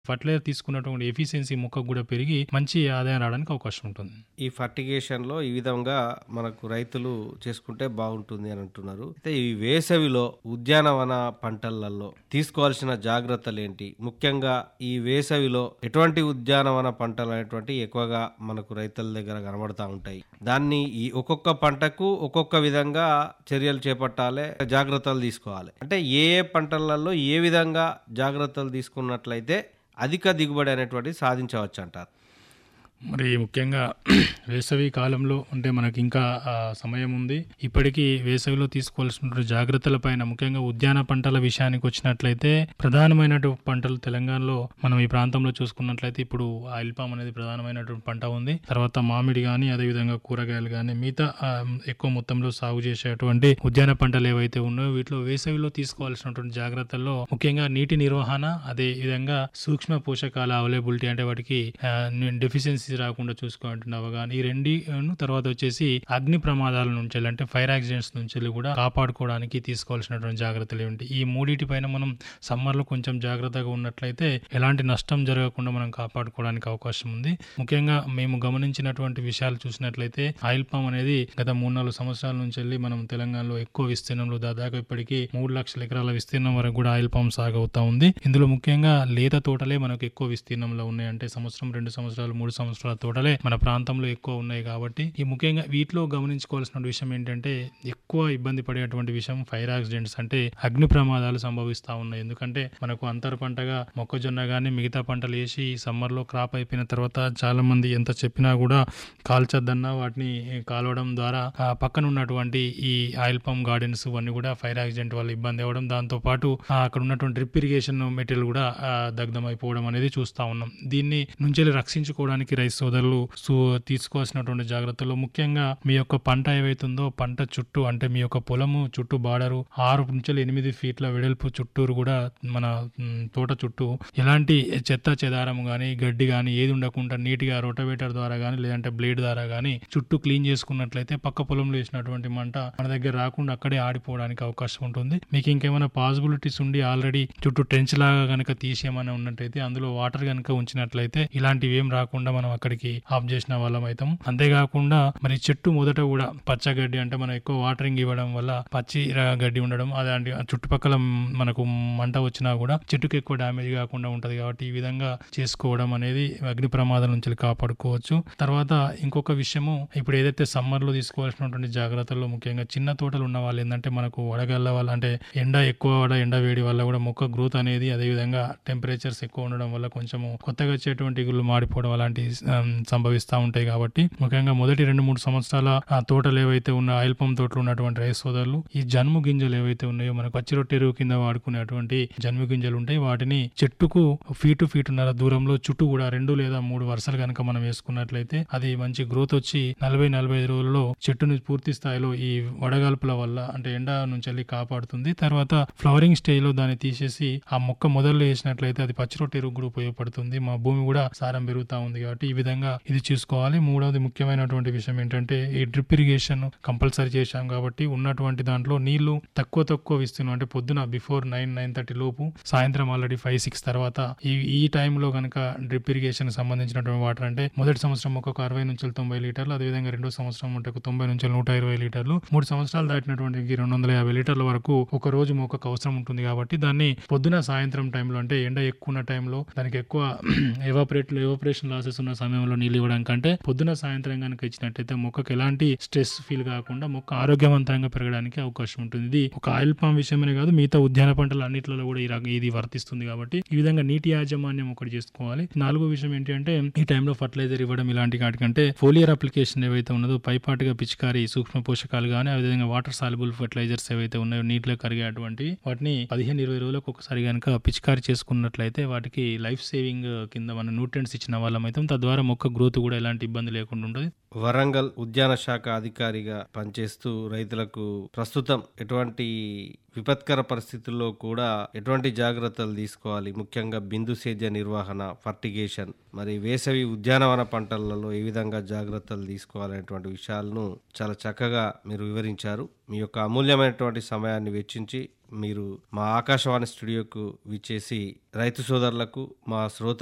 fertiliser తీసుకున్నటువంటి efficiency మొక్కకు కూడా పెరిగి మంచి ఆదాయం రావడానికి అవకాశం ఉంటుంది ఈ ఫర్టిగేషన్లో ఈ విధంగా మనకు రైతులు చేసుకుంటే బాగుంటుంది అని అంటున్నారు అయితే ఈ వేసవిలో ఉద్యానవన పంటలలో తీసుకోవాల్సిన జాగ్రత్తలు ఏంటి ముఖ్యంగా ఈ వేసవిలో ఎటువంటి ఉద్యానవన పంటలు అనేటువంటి ఎక్కువగా మనకు రైతుల దగ్గర కనబడతా ఉంటాయి దాన్ని ఈ ఒక్కొక్క పంటకు ఒక్కొక్క విధంగా చర్యలు చేపట్టాలి జాగ్రత్తలు తీసుకోవాలి అంటే ఏ ఏ పంటలలో ఏ విధంగా జాగ్రత్తలు తీసుకున్నట్లయితే అధిక దిగుబడి అనేటువంటిది సాధించవచ్చు అంటారు మరి ముఖ్యంగా వేసవి కాలంలో అంటే మనకి ఇంకా ఆ, సమయం ఉంది ఇప్పటికీ వేసవిలో తీసుకోవాల్సిన జాగ్రత్తల పైన ముఖ్యంగా ఉద్యాన పంటల విషయానికి వచ్చినట్లయితే ప్రధానమైనటువంటి పంటలు తెలంగాణలో మనం ఈ ప్రాంతంలో చూసుకున్నట్లయితే ఇప్పుడు ఆయిల్ పామ్ అనేది ప్రధానమైనటువంటి పంట ఉంది తర్వాత మామిడి కానీ అదేవిధంగా కూరగాయలు కానీ మిగతా ఆ, ఎక్కువ మొత్తంలో సాగు చేసేటువంటి ఉద్యాన పంటలు ఏవైతే ఉన్నాయో వీటిలో వేసవిలో తీసుకోవాల్సినటువంటి జాగ్రత్తల్లో ముఖ్యంగా నీటి నిర్వహణ అదే విధంగా సూక్ష్మ పోషకాల అవైలబిలిటీ అంటే వాటికి డెఫిషియన్సీ రాకుండా చూసుకోవాలంటే అవగాహన ఈ రెండు తర్వాత వచ్చేసి అగ్ని ప్రమాదాల నుంచి వెళ్ళి అంటే ఫైర్ యాక్సిడెంట్స్ నుంచి వెళ్ళి కూడా కాపాడుకోవడానికి తీసుకోవాల్సినటువంటి జాగ్రత్తలు ఏంటి ఈ మూడింటి పైన మనం సమ్మర్ లో కొంచెం జాగ్రత్తగా ఉన్నట్లయితే ఎలాంటి నష్టం జరగకుండా మనం కాపాడుకోవడానికి అవకాశం ఉంది ముఖ్యంగా మేము గమనించినటువంటి విషయాలు చూసినట్లయితే ఆయిల్ పామ్ అనేది గత మూడు నాలుగు సంవత్సరాల నుంచి వెళ్ళి మనం తెలంగాణలో ఎక్కువ విస్తీర్ణంలో దాదాపు ఇప్పటికీ మూడు లక్షల ఎకరాల విస్తీర్ణం వరకు కూడా ఆయిల్ పామ్ సాగు అవుతా ఉంది ఇందులో ముఖ్యంగా లేత తోటలే మనకు ఎక్కువ విస్తీర్ణంలో ఉన్నాయి అంటే సంవత్సరం రెండు సంవత్సరాలు మూడు సంవత్సరాల తోటలే మన ప్రాంతంలో ఎక్కువ ఉన్నాయి కాబట్టి ఈ ముఖ్యంగా వీటిలో గమనించుకోవాల్సిన విషయం ఏంటంటే ఎక్కువ ఇబ్బంది పడేటువంటి విషయం ఫైర్ యాక్సిడెంట్స్ అంటే అగ్ని ప్రమాదాలు సంభవిస్తా ఉన్నాయి ఎందుకంటే మనకు అంతర పంటగా మొక్కజొన్న కానీ మిగతా పంటలు వేసి సమ్మర్ లో క్రాప్ అయిపోయిన తర్వాత చాలా మంది ఎంత చెప్పినా కూడా కాల్చొద్దన్నా వాటిని కాలవడం ద్వారా ఆ పక్కన ఉన్నటువంటి ఈ ఆయిల్ పంప్ గార్డెన్స్ ఇవన్నీ కూడా ఫైర్ యాక్సిడెంట్ వల్ల ఇబ్బంది అవ్వడం దాంతో పాటు ఆ అక్కడ ఉన్నటువంటి డ్రిప్ ఇరిగేషన్ మెటీరియల్ కూడా ఆ, దగ్ధమైపోవడం అనేది చూస్తా ఉన్నాం దీన్ని నుంచి రక్షించుకోవడానికి రైతు సోదరులు సు- తీసుకోవాల్సినటువంటి జాగ్రత్తలు ముఖ్యంగా మీ యొక్క పంట ఏవైతుందో పంట చుట్టూ అంటే మీ యొక్క పొలము చుట్టూ బార్డరు ఆరు నుంచి ఎనిమిది ఫీట్ల వెడల్పు చుట్టూరు కూడా మన మ్, తోట చుట్టూ ఎలాంటి చెత్త చెదారం గానీ గడ్డి గానీ ఏది ఉండకుండా నీట్గా రోటవేటర్ ద్వారా గానీ లేదంటే బ్లేడ్ ద్వారా గానీ చుట్టూ క్లీన్ చేసుకున్నట్లయితే పక్క పొలంలో వేసినటువంటి మంట మన దగ్గర రాకుండా అక్కడే ఆడిపోవడానికి అవకాశం ఉంటుంది మీకు ఇంకేమైనా పాసిబిలిటీస్ ఉండి ఆల్రెడీ చుట్టూ ట్రెంచ్ లాగా కనుక తీసేయమని ఉన్నట్టయితే అందులో వాటర్ కనుక ఉంచినట్లయితే ఇలాంటివి ఏం రాకుండా మనం అక్కడికి ఆఫ్ చేసిన వాళ్ళం అవుతాం అంతేకాకుండా మరి చెట్టు మొదట కూడా పచ్చ గడ్డి అంటే మనం ఎక్కువ వాటరింగ్ ఇవ్వడం వల్ల పచ్చి ర- గడ్డి ఉండడం అలాంటి చుట్టుపక్కల మ్, మనకు మంట వచ్చినా కూడా చెట్టుకు ఎక్కువ డ్యామేజ్ కాకుండా ఉంటది కాబట్టి ఈ విధంగా చేసుకోవడం అనేది అగ్ని ప్రమాదం నుంచి కాపాడుకోవచ్చు తర్వాత ఇంకొక విషయము ఇప్పుడు ఏదైతే సమ్మర్ లో తీసుకోవాల్సినటువంటి జాగ్రత్తల్లో ముఖ్యంగా చిన్న తోటలు ఉన్న వాళ్ళు ఏంటంటే మనకు వడగళ్ళ వల్ల అంటే ఎండ ఎక్కువ వడ ఎండ వేడి వల్ల కూడా మొక్క గ్రోత్ అనేది అదేవిధంగా టెంపరేచర్స్ ఎక్కువ ఉండడం వల్ల కొంచెము కొత్తగా వచ్చేటువంటి ఇగుళ్ళు మాడిపోవడం అలాంటి సంభవిస్తూ ఉంటాయి కాబట్టి ముఖ్యంగా మొదటి రెండు మూడు సంవత్సరాల ఆ తోటలు ఏవైతే ఉన్న ఆయిల్ పంప్ తోటలు ఉన్నటువంటి రైతు సోదరులు ఈ జన్ము గింజలు ఏవైతే ఉన్నాయో మనకు పచ్చి రొట్టెరు కింద వాడుకునేటువంటి జన్ము గింజలు ఉంటాయి వాటిని చెట్టుకు ఫీటు ఫీటున్నర దూరంలో చుట్టూ కూడా రెండు లేదా మూడు వరుసలు కనుక మనం వేసుకున్నట్లయితే అది మంచి గ్రోత్ వచ్చి నలభై నలభై ఐదు రోజుల్లో చెట్టుని పూర్తి స్థాయిలో ఈ వడగాల్పుల వల్ల అంటే ఎండ నుంచి వెళ్ళి కాపాడుతుంది తర్వాత ఫ్లవరింగ్ స్టేజ్ లో దాన్ని తీసేసి ఆ మొక్క మొదల్లో వేసినట్లయితే అది పచ్చి రొట్టె ఎరువు కూడా ఉపయోగపడుతుంది మా భూమి కూడా సారం పెరుగుతా ఉంది కాబట్టి ఈ విధంగా ఇది చూసుకోవాలి మూడవది ముఖ్యమైనటువంటి విషయం ఏంటంటే ఈ డ్రిప్ ఇరిగేషన్ కంపల్సరీ చేశాం కాబట్టి ఉన్నటువంటి దాంట్లో నీళ్లు తక్కువ తక్కువ ఇస్తున్నాం అంటే పొద్దున బిఫోర్ నైన్ నైన్ థర్టీ లోపు సాయంత్రం ఆల్రెడీ ఫైవ్ సిక్స్ తర్వాత ఈ ఈ టైంలో కనుక డ్రిప్ ఇరిగేషన్ సంబంధించినటువంటి వాటర్ అంటే మొదటి సంవత్సరం ఒక అరవై నుంచి తొంభై లీటర్లు అదేవిధంగా రెండో సంవత్సరం ఉంటే ఒక తొంభై నుంచి నూట ఇరవై లీటర్లు మూడు సంవత్సరాలు దాటినటువంటి రెండు వందల యాభై లీటర్ల వరకు ఒక రోజు మొక్కకు అవసరం ఉంటుంది కాబట్టి దాన్ని పొద్దున సాయంత్రం టైంలో అంటే ఎండ ఎక్కువ ఉన్న టైంలో దానికి ఎక్కువ ఎవాపరేట్ ఎవాపరేషన్ లాసెస్ ఉన్న సమయంలో నీళ్ళు ఇవ్వడం కంటే పొద్దున సాయంత్రం కనుక ఇచ్చినట్టయితే మొక్కకు ఎలాంటి స్ట్రెస్ ఫీల్ కాకుండా మొక్క ఆరోగ్యవంతంగా పెరగడానికి అవకాశం ఉంటుంది ఇది ఒక ఆయిల్ పామ్ విషయమనే కాదు మిగతా ఉద్యాన పంటలు అన్నింటిలో కూడా ఈ రక- ఇది వర్తిస్తుంది కాబట్టి ఈ విధంగా నీటి యాజమాన్యం ఒకటి చేసుకోవాలి నాలుగో విషయం ఏంటి అంటే ఈ టైంలో ఫర్టిలైజర్ ఇవ్వడం ఇలాంటి వాటికంటే ఫోలియర్ అప్లికేషన్ ఏవైతే ఉన్నదో పైపాటుగా పిచికారి సూక్ష్మ పోషకాలు కానీ అదేవిధంగా వాటర్ సాల్యుబుల్ ఫర్టిలైజర్స్ ఏవైతే ఉన్నాయో నీటిలో కరిగేటువంటి వాటిని పదిహేను ఇరవై రోజులకు ఒకసారి కనుక పిచికారి చేసుకున్నట్లయితే వాటికి లైఫ్ సేవింగ్ కింద మన న్యూట్రియంట్స్ ఇచ్చిన వాళ్ళం అయితే తద్వారా తద్వారా మొక్క గ్రోత్ కూడా ఎలాంటి ఇబ్బంది లేకుండా ఉంటుంది వరంగల్ ఉద్యాన శాఖ అధికారిగా పనిచేస్తూ రైతులకు ప్రస్తుతం ఎటువంటి విపత్కర పరిస్థితుల్లో కూడా ఎటువంటి జాగ్రత్తలు తీసుకోవాలి ముఖ్యంగా బిందు సేద్య నిర్వహణ ఫర్టిగేషన్ మరి వేసవి ఉద్యానవన పంటలలో ఏ విధంగా జాగ్రత్తలు తీసుకోవాలనేటువంటి విషయాలను చాలా చక్కగా మీరు వివరించారు మీ యొక్క అమూల్యమైనటువంటి సమయాన్ని వెచ్చించి మీరు మా ఆకాశవాణి స్టూడియోకు విచ్చేసి రైతు సోదరులకు మా శ్రోత